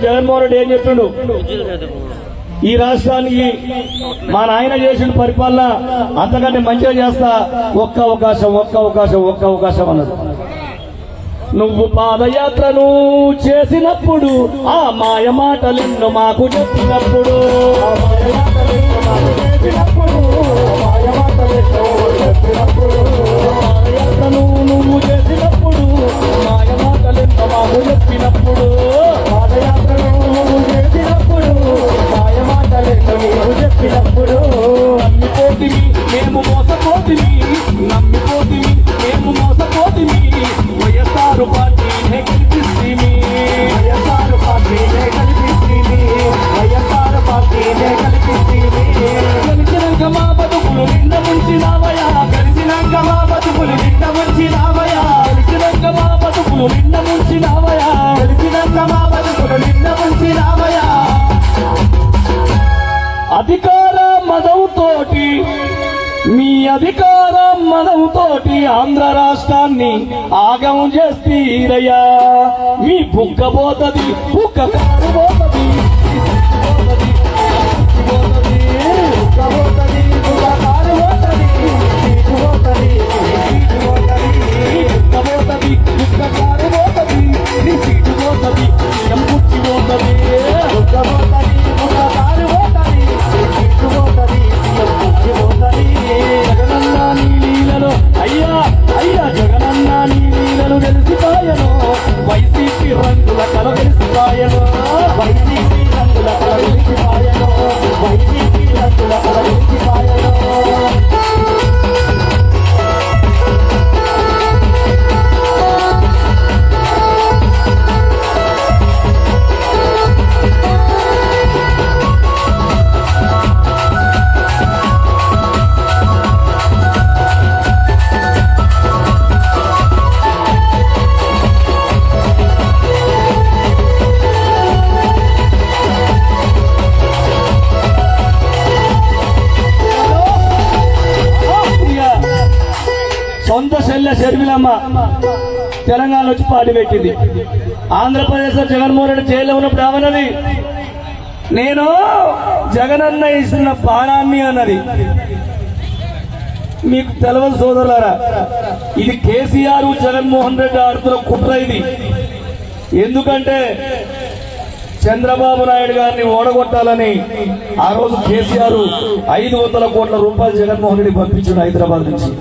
జగన్మోహన్ రెడ్డి ఏం చెప్పిండు ఈ రాష్ట్రానికి మా నాయన చేసిన పరిపాలన అంతకంటే మంచిగా చేస్తా ఒక్క అవకాశం ఒక్క అవకాశం ఒక్క అవకాశం అన్నాడు నువ్వు పాదయాత్రను చేసినప్పుడు ఆ మాయ మాటలెన్నో మాకు చెప్పినప్పుడు ఆ మాయ మాటలెన్నో మాకు చెప్పినప్పుడు ఆ మాయ మాటలెన్నో చెప్పినప్పుడు పాదయాత్రను నువ్వు చేసినప్పుడు మాయ మాటలెన్నో మాకు చెప్పినప్పుడు పాదయాత్రను నువ్వు చేసినప్పుడు మాయ మాటలెన్నో నీవు చెప్పినప్పుడు నమ్మిపోతివి మేము మోసపోతివి నమ్మిపోతివి మేము మోసపోతివి వైఎస్ఆర్ పార్టీనే కల్పిస్తుంది వైఎస్ఆర్ పార్టీనే కల్పిస్తుంది వైఎస్ఆర్ పార్టీనే కల్పిస్తుంది కలిసినాక మా బతుకులు నిండ ముంచినావయా కలిసినాక మా బతుకులు నిండ ముంచినావయా కలిసినాక మా బతుకులు నిండ ముంచినావయా కలిసినాక మా బతుకులు నిండ ముంచినావయా అధికార మదవుతోటి మీ అధికార మదవుతోటి ఆంధ్ర రాష్ట్రాన్ని ఆగం చేస్తీరయ్యా మీ బుక్క పోతది బుక్క కారు పోతది బుక్క పోతది, బుక్క కారు పోతది, సీటు పోతది, సీటు పోతది, బుక్క పోతది, బుక్క కారు పోతది, నీ సీటు పోతది, సీఎం కుర్చీ పోతది, బుక్క పోతది, బుక్క కారు పోతది, సీటు పోతది, సీఎం కుర్చీ పోతది. జగనన్న నీ లీలలో అయ్యా అయ్యా జగనన్న నీ లీలలు తెలిసిపాయను వైసీపీ రంగుల కల తెలిసిపాయను వైసీపీ రంగుల కల తెలిసిపాయను వైసీపీ రంగుల కల తెలిసిపాయను ఇక సొంత చెల్లె షర్మిలమ్మ తెలంగాణ వచ్చి పార్టీ పెట్టింది ఆంధ్రప్రదేశ్ లో జగన్మోహన్ రెడ్డి జైల్లో ఉన్నప్పుడు ఏమన్నది నేను జగనన్న ఇస్తున్న బాణాన్ని అన్నది మీకు తెలవదు సోదరులారా ఇది కేసీఆర్ జగన్మోహన్ రెడ్డి ఆడుతున్న కుట్ర ఇది ఎందుకంటే చంద్రబాబు నాయుడు గారిని ఓడగొట్టాలని ఆ రోజు కేసీఆర్ ఐదు వందల కోట్ల రూపాయలు జగన్మోహన్ రెడ్డి పంపించాడు హైదరాబాద్ నుంచి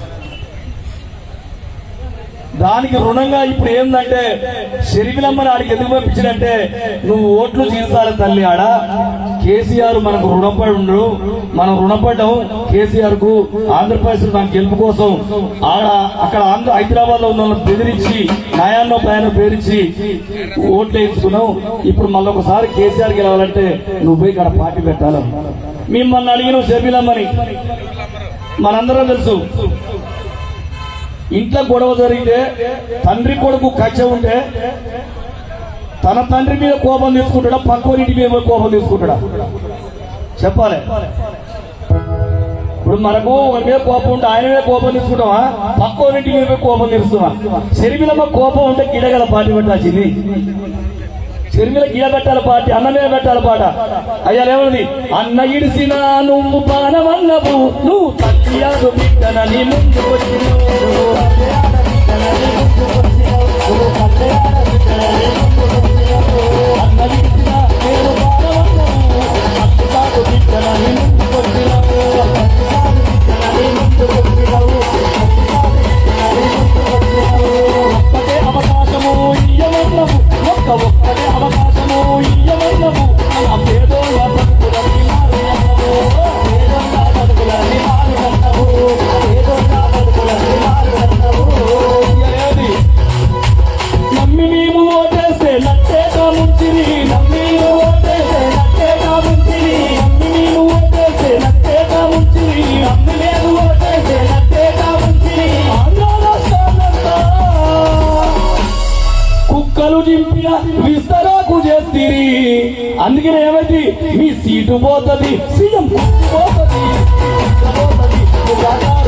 దానికి రుణంగా ఇప్పుడు ఏందంటే షరిమిలమ్మని ఆడికి ఎందుకు పంపించాడంటే నువ్వు ఓట్లు తీర్చాలి తల్లి ఆడ కేసీఆర్ మనకు రుణపడి ఉండు మనం రుణపడ్డాం కేసీఆర్ కు ఆంధ్రప్రదేశ్ నాకు గెలుపు కోసం ఆడ అక్కడ ఆంధ్ర హైదరాబాద్ లో ఉన్న వాళ్ళని బెదిరించి న్యాయాన్నో ప్రయాణం బెదిరించి ఓట్లు వేయించుకున్నాం ఇప్పుడు మళ్ళీ ఒకసారి కేసీఆర్ గెలవాలంటే నువ్వు పోయి ఇక్కడ పార్టీ పెట్టాలి మిమ్మల్ని అడిగిన షర్మిలమ్మని మనందరం తెలుసు ఇంట్లో గొడవ జరిగితే తండ్రి కొడుకు కక్ష ఉంటే తన తండ్రి మీద కోపం తీసుకుంటాడా పక్కోరింటి మీద కోపం తీసుకుంటాడా చెప్పాలి ఇప్పుడు మనకు ఒకరి మీద కోపం ఉంటే ఆయన మీద కోపం తీసుకుంటామా పక్కోరింటి మీద కోపం తీరుస్తామా శరీరంలో కోపం ఉంటే గిడగల పార్టీ పెట్టాల్సింది చెరుమిల గీడ పెట్టాలి పార్టీ అన్న మీద పెట్టాలి పాట అయ్యా ఏమన్నది అన్న ఇడిసిన నువ్వు పానమన్నవు నువ్వు తల్లియాదు బిడ్డనని ముందు అన్న ఇడిసిన నేను పానమన్నవు అత్తాదు బిడ్డనని ముందు ఒక్కటే అవకాశము ఇయ్యమన్నవు ఒక్క ఒక్కటే అవకాశము ఇయ్యమన్నవు ఆ పేదోళ్ళ బతుకులని మారునన్నవు పేదోళ్ళ బతుకులని మారునన్నవు పేదోళ్ళ బతుకులని మారునన్నవు ఇయ్యలేది నమ్మి మేము ఓటేస్తే నట్టేగా ముంచిరి నమ్మి మేము ఓటేస్తే నట్టేగా ముంచిరి నమ్మి మేము ఓటేస్తే నట్టేగా ముంచిరి నమ్మి మేము ఓటేస్తే నట్టేగా ముంచిరి ఆంధ్ర రాష్ట్రాలంతా కుక్కలు చింపిన విస్తరాకు చేస్తిరి అందుకనే ఏమైంది మీ సీటు పోతది సీఎం కుర్చీ పోతది కుక్క పోతది, కుర్రాగా